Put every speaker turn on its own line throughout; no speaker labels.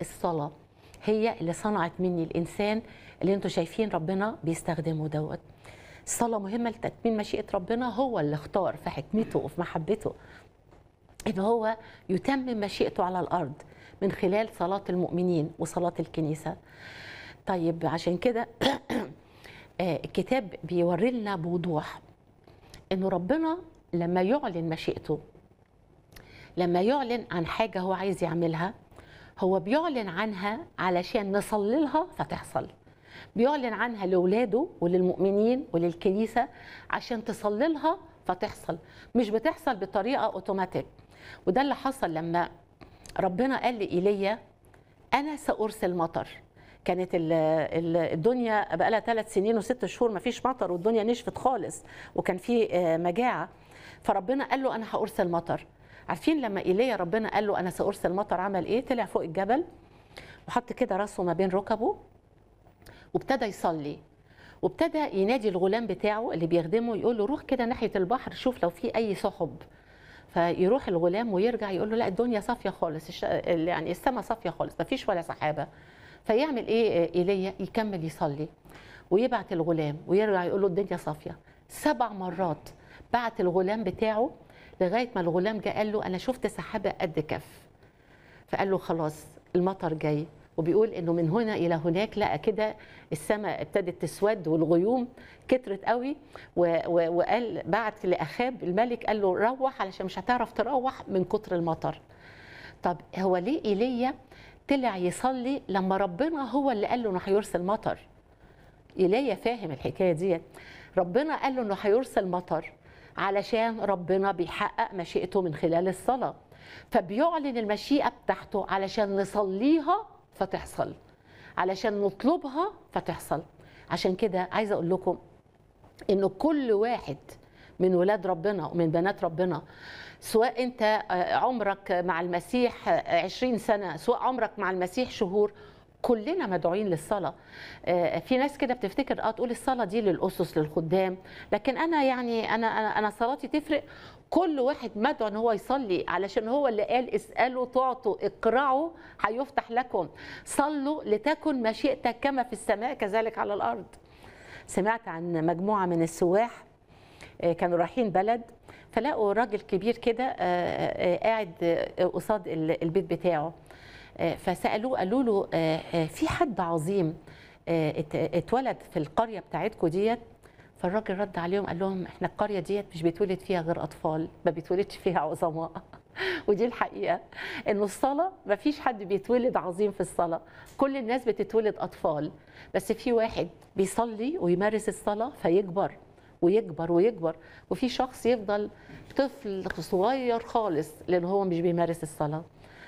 الصلاه هي اللي صنعت مني الانسان اللي انتم شايفين ربنا بيستخدمه دوت الصلاه مهمه لتتميم مشيئه ربنا هو اللي اختار في حكمته وفي محبته ان هو يتمم مشيئته على الارض من خلال صلاه المؤمنين وصلاه الكنيسه طيب عشان كده الكتاب بيوري لنا بوضوح انه ربنا لما يعلن مشيئته لما يعلن عن حاجه هو عايز يعملها هو بيعلن عنها علشان نصلي لها فتحصل بيعلن عنها لاولاده وللمؤمنين وللكنيسه عشان تصلي لها فتحصل مش بتحصل بطريقه اوتوماتيك وده اللي حصل لما ربنا قال لايليا انا سارسل مطر كانت الدنيا بقى لها ثلاث سنين وست شهور ما فيش مطر والدنيا نشفت خالص وكان في مجاعه فربنا قال له انا هارسل مطر عارفين لما ايليا ربنا قال له انا سارسل مطر عمل ايه طلع فوق الجبل وحط كده راسه ما بين ركبه وابتدى يصلي وابتدى ينادي الغلام بتاعه اللي بيخدمه يقول له روح كده ناحيه البحر شوف لو في اي سحب فيروح الغلام ويرجع يقول له لا الدنيا صافيه خالص يعني السماء صافيه خالص ما فيش ولا سحابه فيعمل ايه ايليا يكمل يصلي ويبعت الغلام ويرجع يقول له الدنيا صافيه سبع مرات بعت الغلام بتاعه لغايه ما الغلام جه قال له انا شفت سحابه قد كف فقال له خلاص المطر جاي وبيقول انه من هنا الى هناك لقى كده السماء ابتدت تسود والغيوم كترت قوي وقال بعت لاخاب الملك قال له روح علشان مش هتعرف تروح من كتر المطر طب هو ليه ايليا طلع يصلي لما ربنا هو اللي قال له انه هيرسل مطر ايليا فاهم الحكايه دي ربنا قال له انه هيرسل مطر علشان ربنا بيحقق مشيئته من خلال الصلاه فبيعلن المشيئه بتاعته علشان نصليها فتحصل علشان نطلبها فتحصل عشان كده عايزه اقول لكم انه كل واحد من ولاد ربنا ومن بنات ربنا سواء انت عمرك مع المسيح 20 سنه سواء عمرك مع المسيح شهور كلنا مدعوين للصلاه في ناس كده بتفتكر اه تقول الصلاه دي للاسس للخدام لكن انا يعني انا انا انا صلاتي تفرق كل واحد مدعو ان هو يصلي علشان هو اللي قال اسالوا تعطوا اقرعوا هيفتح لكم صلوا لتكن مشيئتك كما في السماء كذلك على الارض سمعت عن مجموعه من السواح كانوا رايحين بلد فلقوا راجل كبير كده قاعد قصاد البيت بتاعه فسالوه قالوا له في حد عظيم اتولد في القريه بتاعتكم ديت فالراجل رد عليهم قال لهم احنا القريه ديت مش بيتولد فيها غير اطفال ما بيتولدش فيها عظماء ودي الحقيقه انه الصلاه ما فيش حد بيتولد عظيم في الصلاه كل الناس بتتولد اطفال بس في واحد بيصلي ويمارس الصلاه فيكبر ويكبر ويكبر وفي شخص يفضل طفل صغير خالص لان هو مش بيمارس الصلاه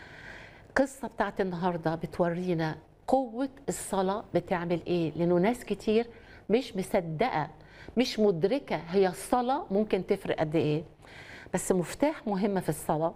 القصه بتاعت النهارده بتورينا قوه الصلاه بتعمل ايه لانه ناس كتير مش مصدقه مش مدركه هي الصلاه ممكن تفرق قد ايه بس مفتاح مهم في الصلاه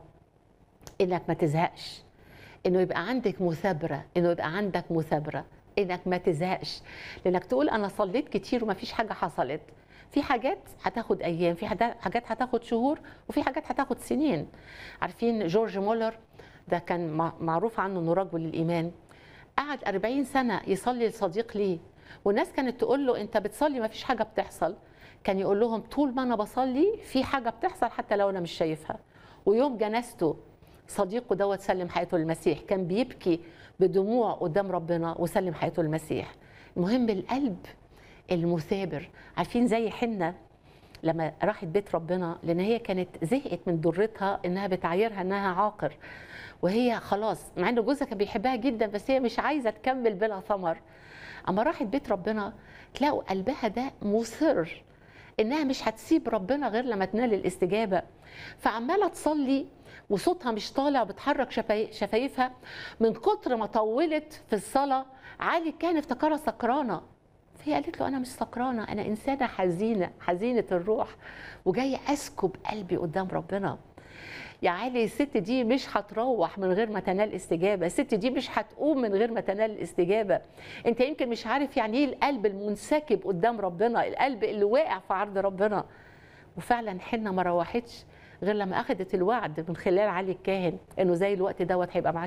انك ما تزهقش انه يبقى عندك مثابره انه يبقى عندك مثابره انك ما تزهقش لانك تقول انا صليت كتير وما فيش حاجه حصلت في حاجات هتاخد ايام في حاجات هتاخد شهور وفي حاجات هتاخد سنين عارفين جورج مولر ده كان معروف عنه انه رجل الايمان قعد 40 سنه يصلي لصديق ليه والناس كانت تقول له انت بتصلي ما فيش حاجه بتحصل كان يقول لهم طول ما انا بصلي في حاجه بتحصل حتى لو انا مش شايفها ويوم جنازته صديقه دوت سلم حياته للمسيح كان بيبكي بدموع قدام ربنا وسلم حياته للمسيح المهم القلب المثابر عارفين زي حنه لما راحت بيت ربنا لان هي كانت زهقت من ضرتها انها بتعايرها انها عاقر وهي خلاص مع ان جوزها كان بيحبها جدا بس هي مش عايزه تكمل بلا ثمر اما راحت بيت ربنا تلاقوا قلبها ده مصر انها مش هتسيب ربنا غير لما تنال الاستجابه فعماله تصلي وصوتها مش طالع وبتحرك شفايفها من كتر ما طولت في الصلاه علي كان افتكرها سكرانه فهي قالت له انا مش سكرانه انا انسانه حزينه حزينه الروح وجايه اسكب قلبي قدام ربنا يا علي الست دي مش هتروح من غير ما تنال استجابه الست دي مش هتقوم من غير ما تنال الاستجابه انت يمكن مش عارف يعني ايه القلب المنسكب قدام ربنا القلب اللي واقع في عرض ربنا وفعلا حنه ما روحتش غير لما اخذت الوعد من خلال علي الكاهن انه زي الوقت دوت هيبقى معاك